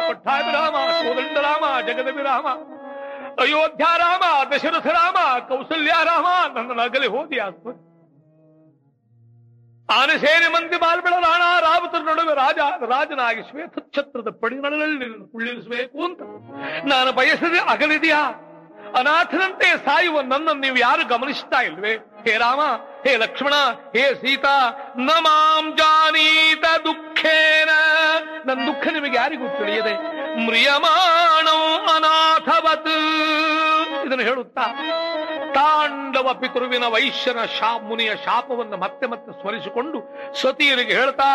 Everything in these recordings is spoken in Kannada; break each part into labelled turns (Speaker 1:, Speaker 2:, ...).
Speaker 1: ಪಟ್ಟಾಭಿರಾಮ ಕೋದಂಡರಾಮ ಜಗದಭಿರಾಮ ಅಯೋಧ್ಯಾರಾಮ ದಶರಥ ರಾಮ ಕೌಸಲ್ಯಾರಾಮ ನನ್ನ ಅಗಲಿ ಹೋದಿ ಆತ್ಮ ಆನಸೇನೆ ಮಂದಿ ಬಾಲ್ಬೆಳ ರಾಣ ರಾವತರ ನಡುವೆ ರಾಜ ರಾಜನಾಗಿ ಶ್ವೇತಛತ್ರದ ಪಡಿಗಳಲ್ಲಿ ಕುಳ್ಳಿರಿಸಬೇಕು ಅಂತ ನಾನು ಬಯಸದೆ ಅಗಲಿದೆಯಾ ಅನಾಥನಂತೆ ಸಾಯುವ ನನ್ನನ್ನು ನೀವು ಯಾರು ಗಮನಿಸ್ತಾ ಇಲ್ವೇ ಹೇ ರಾಮ ಹೇ ಲಕ್ಷ್ಮಣ ಹೇ ಸೀತಾ ನಮಾಂ ಜಾನೀತ ದುಃಖೇನ ನನ್ನ ದುಃಖ ನಿಮಗೆ ಯಾರಿಗೂ ತಿಳಿಯದೆ ಮ್ರಿಯಮಾಣಂ ಅನಾಥವತ್ ಇದನ್ನು ಹೇಳುತ್ತಾ ತಾಂಡವ ಪಿತೃವಿನ ವೈಶ್ಯನ ಶಾ ಮುನಿಯ ಶಾಪವನ್ನು ಮತ್ತೆ ಮತ್ತೆ ಸ್ಮರಿಸಿಕೊಂಡು ಸತಿಯರಿಗೆ ಹೇಳ್ತಾ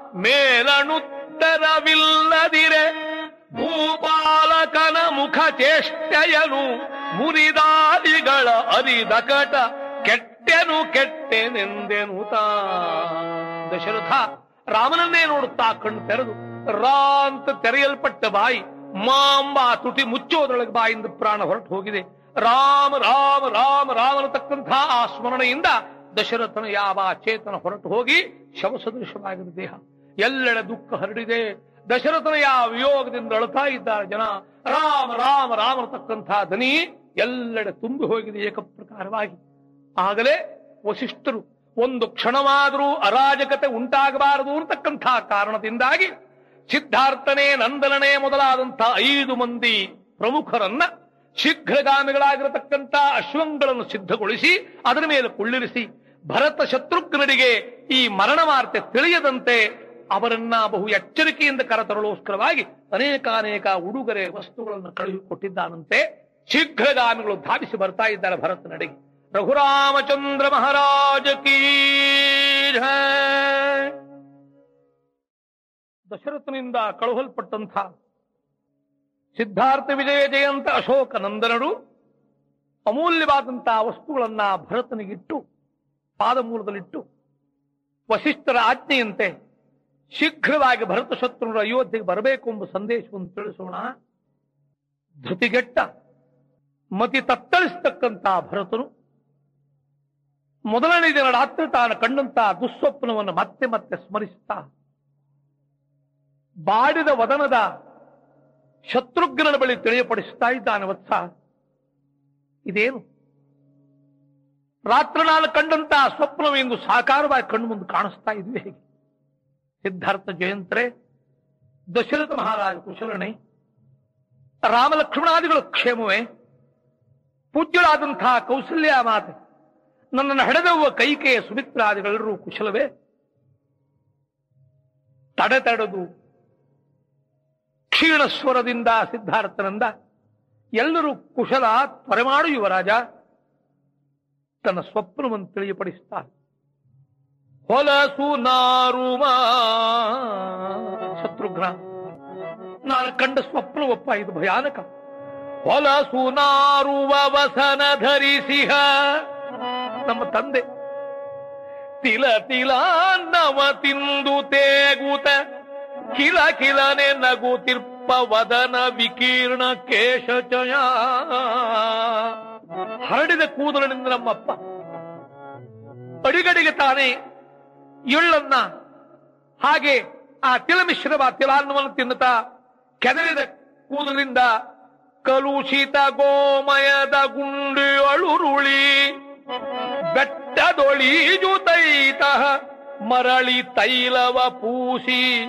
Speaker 1: ಮೇಲನುತ್ತರವಿಲ್ಲದಿರೆ ಭೂಪಾಲಕನ ಮುಖ ಚೇಷ್ಟೆಯನು ಮುರಿದಾದಿಗಳ ಅರಿದ ಕಟ ಕೆಟ್ಟೆನು ಕೆಟ್ಟೆನೆಂದೆನುತ ದಶರಥ ರಾಮನನ್ನೇ ನೋಡುತ್ತಾ ಕಣ್ಣು ತೆರೆದು ರಾ ಅಂತ ತೆರೆಯಲ್ಪಟ್ಟ ಬಾಯಿ ಮಾಂಬ ತುಟಿ ಮುಚ್ಚೋದ್ರೊಳಗೆ ಬಾಯಿಂದ ಪ್ರಾಣ ಹೊರಟು ಹೋಗಿದೆ ರಾಮ ರಾಮ ರಾಮ ರಾಮ ಅನ್ನತಕ್ಕಂಥ ಆ ಸ್ಮರಣೆಯಿಂದ ದಶರಥನ ಯಾವ ಚೇತನ ಹೊರಟು ಹೋಗಿ ಶವಸದೃಶವಾಗಿದೆ ದೇಹ ಎಲ್ಲೆಡೆ ದುಃಖ ಹರಡಿದೆ ದಶರಥನ ಯಾವ ವಿಯೋಗದಿಂದ ಅಳ್ತಾ ಇದ್ದಾರೆ ಜನ ರಾಮ ರಾಮ ರಾಮ ಅನ್ನತಕ್ಕಂಥ ದನಿ ಎಲ್ಲೆಡೆ ತುಂಬಿ ಹೋಗಿದೆ ಏಕಪ್ರಕಾರವಾಗಿ ಆಗಲೇ ವಸಿಷ್ಠರು ಒಂದು ಕ್ಷಣವಾದರೂ ಅರಾಜಕತೆ ಉಂಟಾಗಬಾರದು ಅಂತಕ್ಕಂಥ ಕಾರಣದಿಂದಾಗಿ ಸಿದ್ಧಾರ್ಥನೇ ನಂದನನೇ ಮೊದಲಾದಂಥ ಐದು ಮಂದಿ ಪ್ರಮುಖರನ್ನ ಶೀಘ್ರಗಾಮಿಗಳಾಗಿರತಕ್ಕಂಥ ಅಶ್ವಂಗಳನ್ನು ಸಿದ್ಧಗೊಳಿಸಿ ಅದರ ಮೇಲೆ ಕುಳ್ಳಿರಿಸಿ ಭರತ ಶತ್ರುಘ್ನರಿಗೆ ಈ ಮರಣ ವಾರ್ತೆ ತಿಳಿಯದಂತೆ ಅವರನ್ನ ಬಹು ಎಚ್ಚರಿಕೆಯಿಂದ ಕರತರಲೋಸ್ಕರವಾಗಿ ಅನೇಕ ಅನೇಕ ಉಡುಗೊರೆ ವಸ್ತುಗಳನ್ನು ಕಳುಹಿಕೊಟ್ಟಿದ್ದಾನಂತೆ ಶೀಘ್ರಗಾಮಿಗಳು ಧಾವಿಸಿ ಬರ್ತಾ ಇದ್ದಾರೆ ಭರತನಡೆಗೆ ರಘುರಾಮಚಂದ್ರ ಮಹಾರಾಜ ಕೀ ಜೈ. ದಶರಥನಿಂದ ಕಳುಹಲ್ಪಟ್ಟಂಥ ಸಿದ್ಧಾರ್ಥ ವಿಜಯ ಜಯಂತ ಅಶೋಕ ನಂದನರು ಅಮೂಲ್ಯವಾದಂತಹ ವಸ್ತುಗಳನ್ನ ಭರತನಿಗಿಟ್ಟು ಪಾದಮೂಲದಲ್ಲಿಟ್ಟು ವಸಿಷ್ಠರ ಆಜ್ಞೆಯಂತೆ ಶೀಘ್ರವಾಗಿ ಭರತ ಶತ್ರುರು ಅಯೋಧ್ಯೆಗೆ ಬರಬೇಕು ಎಂಬ ಸಂದೇಶವನ್ನು ತಿಳಿಸೋಣ ಧೃತಿಗೆಟ್ಟ ಮತಿ ತತ್ತಳಿಸ್ತಕ್ಕಂಥ ಭರತನು ಮೊದಲನೇ ದಿನ ರಾತ್ರಿ ತಾನು ಕಂಡಂತಹ ದುಸ್ವಪ್ನವನ್ನು ಮತ್ತೆ ಮತ್ತೆ ಸ್ಮರಿಸುತ್ತಾ ಬಾಡಿದ ವದನದ ಶತ್ರುಘ್ನನ ಬಳಿ ತಿಳಿಯಪಡಿಸುತ್ತಾ ಇದ್ದಾನೆ ವತ್ಸ ಇದೇನು ರಾತ್ರಿ ನಾನು ಕಂಡಂತಹ ಸ್ವಪ್ನವೆಂದು ಸಾಕಾರವಾಗಿ ಕಣ್ಣು ಮುಂದೆ ಕಾಣಿಸ್ತಾ ಇದ್ವಿ ಹೇಗೆ ಸಿದ್ಧಾರ್ಥ ಜಯಂತ್ರೆ ದಶರಥ ಮಹಾರಾಜ ಕುಶಲನೆ ರಾಮಲಕ್ಷ್ಮಣಾದಿಗಳು ಕ್ಷೇಮವೇ ಪೂಜ್ಯರಾದಂತಹ ಕೌಸಲ್ಯ ಮಾತೆ ನನ್ನನ್ನು ಹಡೆದವ್ವ ಕೈಕೆಯ ಸುಮಿತ್ರಾದಿಗಳೆಲ್ಲರೂ ಕುಶಲವೇ ತಡೆ ತಡೆದು ಕ್ಷೀಣ ಸ್ವರದಿಂದ ಸಿದ್ಧಾರ್ಥನಂದ ಎಲ್ಲರೂ ಕುಶಲ ತ್ವರೆ ಮಾಡು ಯುವರಾಜ ತನ್ನ ಸ್ವಪ್ನವನ್ನು ತಿಳಿಯಪಡಿಸುತ್ತಾರೆ ಹೊಲಸು ನಾರುಮ ಶತ್ರುಘ್ನ ನಾನು ಕಂಡ ಸ್ವಪ್ನವಪ್ಪ ಇದು ಭಯಾನಕ ಹೊಲಸು ನಾರುವ ವಸನ ಧರಿಸಿಹ ನಮ್ಮ ತಂದೆ ತಿಲ ತಿಲ ನವ ತಿಂದು ತೇಗುತ ಕಿಲ ಕಿಲನೆ ನಗುತಿರ್ಪ ವದನ ವಿಕೀರ್ಣ ಕೇಶಚಯ ಹರಡಿದ ಕೂದಲಿನಿಂದ ನಮ್ಮಪ್ಪ ಅಡಿಗಡಿಗೆ ತಾನೇ ಎಳ್ಳನ್ನ ಹಾಗೆ ಆ ತಿಲಮಿಶ್ರವ ತಿಲಾನ್ನವನ್ನು ತಿನ್ನುತ್ತಾ ಕೆದರಿದ ಕೂದಲಿಂದ ಕಲುಷಿತ ಗೋಮಯದ ಗುಂಡು ಅಳುರುಳಿ ಬೆಟ್ಟದೊಳೀಜುತೈತ ಮರಳಿ ತೈಲವ ಪೂಸಿ